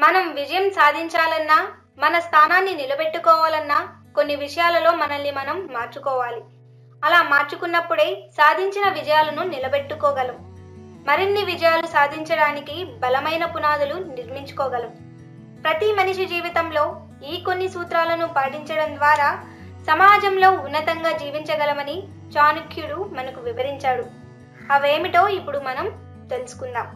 మనం విజయం సాధించాలన్నా మన స్థానాన్ని నిలబెట్టుకోవాలన్నా కొన్ని విషయాలలో మనల్ని మనం మార్చుకోవాలి అలా మార్చుకున్నప్పుడే సాధించిన విజయాలను నిలబెట్టుకోగలం మరిన్ని విజయాలు సాధించడానికి బలమైన పునాదులు నిర్మించుకోగలం ప్రతి మనిషి జీవితంలో ఈ కొన్ని సూత్రాలను పాటించడం ద్వారా సమాజంలో ఉన్నతంగా జీవించగలమని చాణక్యుడు మనకు వివరించాడు అవేమిటో ఇప్పుడు మనం తెలుసుకుందాం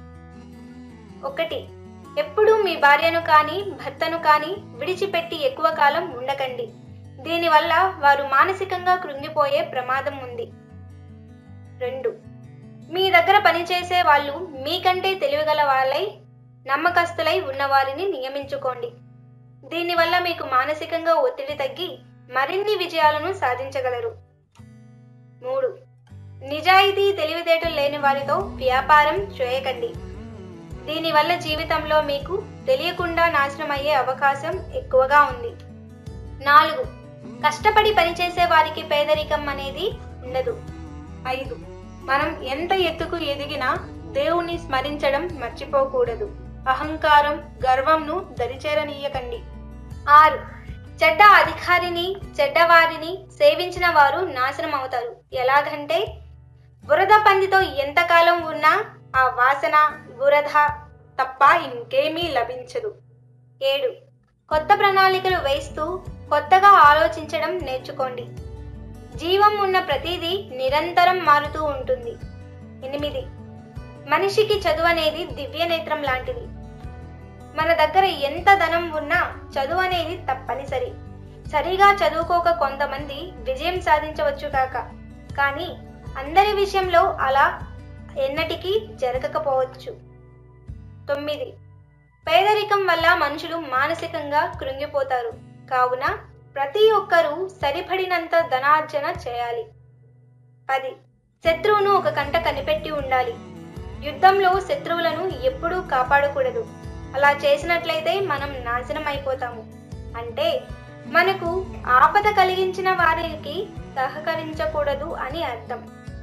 ఒకటి ఎప్పుడూ మీ భార్యను కానీ భర్తను కానీ విడిచిపెట్టి ఎక్కువ కాలం ఉండకండి దీనివల్ల వారు మానసికంగా కృంగిపోయే ప్రమాదం ఉంది రెండు మీ దగ్గర పనిచేసే వాళ్ళు మీకంటే తెలివిగల వాళ్ళై నమ్మకస్తులై ఉన్నవారిని నియమించుకోండి దీనివల్ల మీకు మానసికంగా ఒత్తిడి తగ్గి మరిన్ని విజయాలను సాధించగలరు మూడు నిజాయితీ తెలివితేటలు లేని వారితో వ్యాపారం చేయకండి దీనివల్ల జీవితంలో మీకు తెలియకుండా నాశనం అయ్యే అవకాశం ఎక్కువగా ఉంది నాలుగు కష్టపడి పనిచేసే వారికి పేదరికం అనేది ఉండదు ఐదు మనం ఎంత ఎత్తుకు ఎదిగినా దేవుణ్ణి స్మరించడం మర్చిపోకూడదు అహంకారం గర్వంను దరిచేరనీయకండి ఆరు చెడ్డ అధికారిని చెడ్డవారిని సేవించిన వారు నాశనం అవుతారు ఎలాగంటే బురద పందితో ఎంతకాలం ఉన్నా ఆ వాసన బురద తప్ప ఇంకేమీ లభించదు ఏడు కొత్త ప్రణాళికలు వేస్తూ కొత్తగా ఆలోచించడం నేర్చుకోండి జీవం ఉన్న ప్రతిదీ నిరంతరం మారుతూ ఉంటుంది ఎనిమిది మనిషికి చదువు అనేది దివ్య నేత్రం లాంటిది మన దగ్గర ఎంత ధనం ఉన్నా చదువు అనేది తప్పనిసరి సరిగా చదువుకోక కొంతమంది విజయం సాధించవచ్చు కాక కానీ అందరి విషయంలో అలా ఎన్నటికీ జరగకపోవచ్చు తొమ్మిది పేదరికం వల్ల మనుషులు మానసికంగా కృంగిపోతారు కావున ప్రతి ఒక్కరూ సరిపడినంత ధనార్జన చేయాలి పది శత్రువును ఒక కంట కనిపెట్టి ఉండాలి యుద్ధంలో శత్రువులను ఎప్పుడూ కాపాడకూడదు అలా చేసినట్లయితే మనం నాశనం అయిపోతాము అంటే మనకు ఆపద కలిగించిన వారికి సహకరించకూడదు అని అర్థం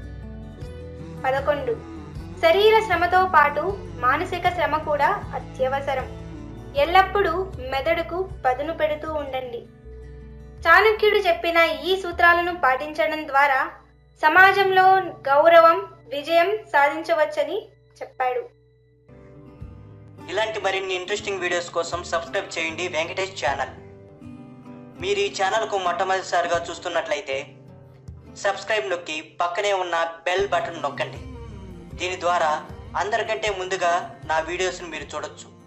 పదకొండు శరీర శ్రమతో పాటు మానసిక శ్రమ కూడా అత్యవసరం ఎల్లప్పుడూ మెదడుకు పదును పెడుతూ ఉండండి చాణక్యుడు చెప్పిన ఈ సూత్రాలను పాటించడం ద్వారా సమాజంలో గౌరవం విజయం సాధించవచ్చని చెప్పాడు ఇలాంటి మరిన్ని ఇంట్రెస్టింగ్ వీడియోస్ కోసం సబ్స్క్రైబ్ చేయండి వెంకటేష్ ఛానల్ మీరు ఈ ఛానల్కు మొట్టమొదటిసారిగా చూస్తున్నట్లయితే సబ్స్క్రైబ్ నొక్కి పక్కనే ఉన్న బెల్ బటన్ నొక్కండి దీని ద్వారా అందరికంటే ముందుగా నా వీడియోస్ని మీరు చూడొచ్చు